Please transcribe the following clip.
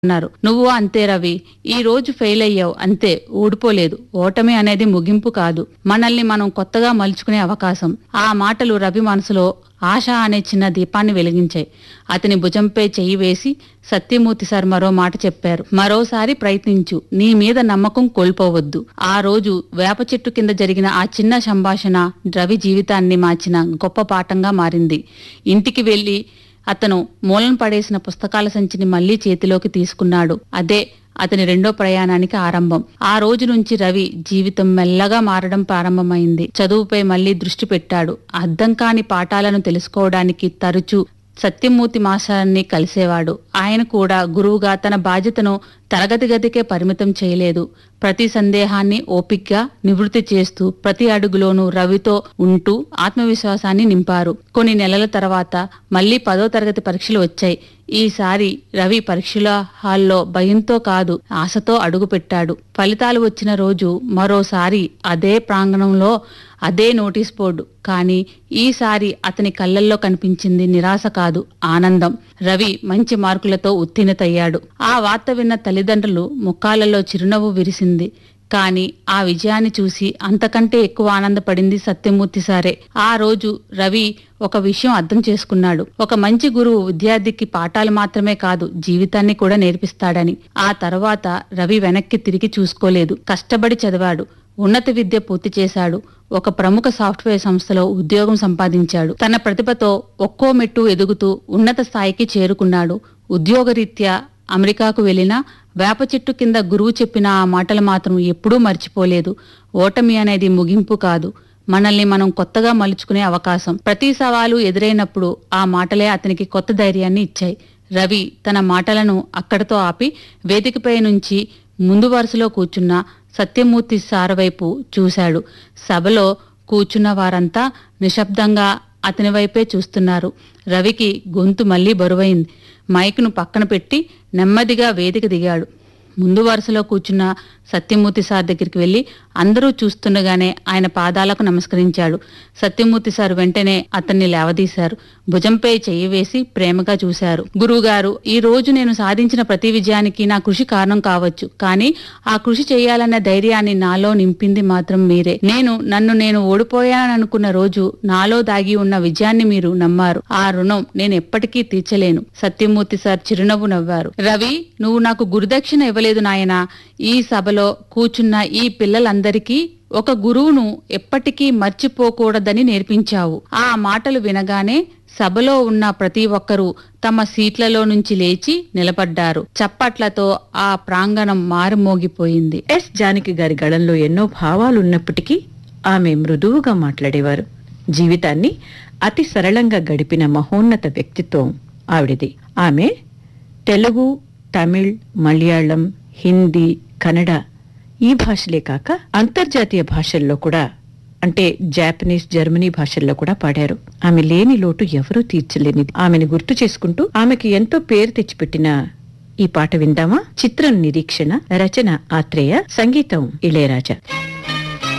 అన్నారు నువ్వు అంతే రవి ఈ రోజు ఫెయిల్ అయ్యావు అంతే ఊడిపోలేదు ఓటమి అనేది ముగింపు కాదు మనల్ని మనం కొత్తగా మలుచుకునే అవకాశం ఆ మాటలు రవి మనసులో ఆశ అనే చిన్న దీపాన్ని వెలిగించాయి అతని భుజంపై చెయ్యి వేసి సత్యమూర్తి సార్ మరో మాట చెప్పారు మరోసారి ప్రయత్నించు నీ మీద నమ్మకం కోల్పోవద్దు ఆ రోజు వేప చెట్టు కింద జరిగిన ఆ చిన్న సంభాషణ రవి జీవితాన్ని మార్చిన గొప్ప పాఠంగా మారింది ఇంటికి వెళ్లి అతను మూలన పడేసిన పుస్తకాల సంచిని మళ్లీ చేతిలోకి తీసుకున్నాడు అదే అతని రెండో ప్రయాణానికి ఆరంభం ఆ రోజు నుంచి రవి జీవితం మెల్లగా మారడం ప్రారంభమైంది చదువుపై మళ్లీ దృష్టి పెట్టాడు అర్థం కాని పాఠాలను తెలుసుకోవడానికి తరచూ సత్యమూర్తి మాస్టర్ని కలిసేవాడు ఆయన కూడా గురువుగా తన బాధ్యతను తరగతి గదికే పరిమితం చేయలేదు ప్రతి సందేహాన్ని ఓపిగ్గా నివృత్తి చేస్తూ ప్రతి అడుగులోనూ రవితో ఉంటూ ఆత్మవిశ్వాసాన్ని నింపారు కొన్ని నెలల తర్వాత మళ్లీ పదో తరగతి పరీక్షలు వచ్చాయి ఈసారి రవి పరీక్షల హాల్లో భయంతో కాదు ఆశతో అడుగుపెట్టాడు ఫలితాలు వచ్చిన రోజు మరోసారి అదే ప్రాంగణంలో అదే నోటీస్ బోర్డు కానీ ఈసారి అతని కళ్ళల్లో కనిపించింది నిరాశ కాదు ఆనందం రవి మంచి మార్కులతో ఉత్తీర్ణతయ్యాడు ఆ వార్త విన్న తల్లిదండ్రులు ముఖాలలో చిరునవ్వు విరిసింది కానీ ఆ విజయాన్ని చూసి అంతకంటే ఎక్కువ ఆనందపడింది సత్యమూర్తి సారే ఆ రోజు రవి ఒక విషయం అర్థం చేసుకున్నాడు ఒక మంచి గురువు విద్యార్థికి పాఠాలు మాత్రమే కాదు జీవితాన్ని కూడా నేర్పిస్తాడని ఆ తర్వాత రవి వెనక్కి తిరిగి చూసుకోలేదు కష్టపడి చదివాడు ఉన్నత విద్య పూర్తి చేశాడు ఒక ప్రముఖ సాఫ్ట్వేర్ సంస్థలో ఉద్యోగం సంపాదించాడు తన ప్రతిభతో ఒక్కో మెట్టు ఎదుగుతూ ఉన్నత స్థాయికి చేరుకున్నాడు ఉద్యోగరీత్యా అమెరికాకు వెళ్లినా వేప చెట్టు కింద గురువు చెప్పిన ఆ మాటలు మాత్రం ఎప్పుడూ మర్చిపోలేదు ఓటమి అనేది ముగింపు కాదు మనల్ని మనం కొత్తగా మలుచుకునే అవకాశం ప్రతి సవాలు ఎదురైనప్పుడు ఆ మాటలే అతనికి కొత్త ధైర్యాన్ని ఇచ్చాయి రవి తన మాటలను అక్కడితో ఆపి వేదికపై నుంచి ముందు వరుసలో కూర్చున్న సత్యమూర్తి సార్ వైపు చూశాడు సభలో కూర్చున్న వారంతా నిశ్శబ్దంగా అతని వైపే చూస్తున్నారు రవికి గొంతు మళ్లీ బరువైంది మైక్ను పక్కన పెట్టి నెమ్మదిగా వేదిక దిగాడు ముందు వరుసలో కూర్చున్న సత్యమూర్తి సార్ దగ్గరికి వెళ్లి అందరూ చూస్తుండగానే ఆయన పాదాలకు నమస్కరించాడు సత్యమూర్తి సార్ వెంటనే అతన్ని లేవదీశారు భుజంపై చెయ్యి వేసి ప్రేమగా చూశారు గురువుగారు ఈ రోజు నేను సాధించిన ప్రతి విజయానికి నా కృషి కారణం కావచ్చు కానీ ఆ కృషి చేయాలన్న ధైర్యాన్ని నాలో నింపింది మాత్రం మీరే నేను నన్ను నేను ఓడిపోయాననుకున్న రోజు నాలో దాగి ఉన్న విజయాన్ని మీరు నమ్మారు ఆ రుణం నేను ఎప్పటికీ తీర్చలేను సత్యమూర్తి సార్ చిరునవ్వు నవ్వారు రవి నువ్వు నాకు గురుదక్షిణ ఇవ్వలేదు నాయనా ఈ సభలో కూర్చున్న ఈ పిల్లలందరికీ ఒక గురువును ఎప్పటికీ మర్చిపోకూడదని నేర్పించావు ఆ మాటలు వినగానే సభలో ఉన్న ప్రతి ఒక్కరూ తమ సీట్లలో నుంచి లేచి నిలబడ్డారు చప్పట్లతో ఆ ప్రాంగణం మారుమోగిపోయింది ఎస్ జానకి గారి గళంలో ఎన్నో భావాలున్నప్పటికీ ఆమె మృదువుగా మాట్లాడేవారు జీవితాన్ని అతి సరళంగా గడిపిన మహోన్నత వ్యక్తిత్వం ఆవిడిది ఆమె తెలుగు తమిళ్ మలయాళం హిందీ కన్నడ ఈ భాషలే కాక అంతర్జాతీయ భాషల్లో కూడా అంటే జాపనీస్ జర్మనీ భాషల్లో కూడా పాడారు ఆమె లేని లోటు ఎవరూ తీర్చలేనిది ఆమెను గుర్తు చేసుకుంటూ ఆమెకి ఎంతో పేరు తెచ్చిపెట్టిన ఈ పాట విందామా చిత్రం నిరీక్షణ రచన ఆత్రేయ సంగీతం ఇళయరాజా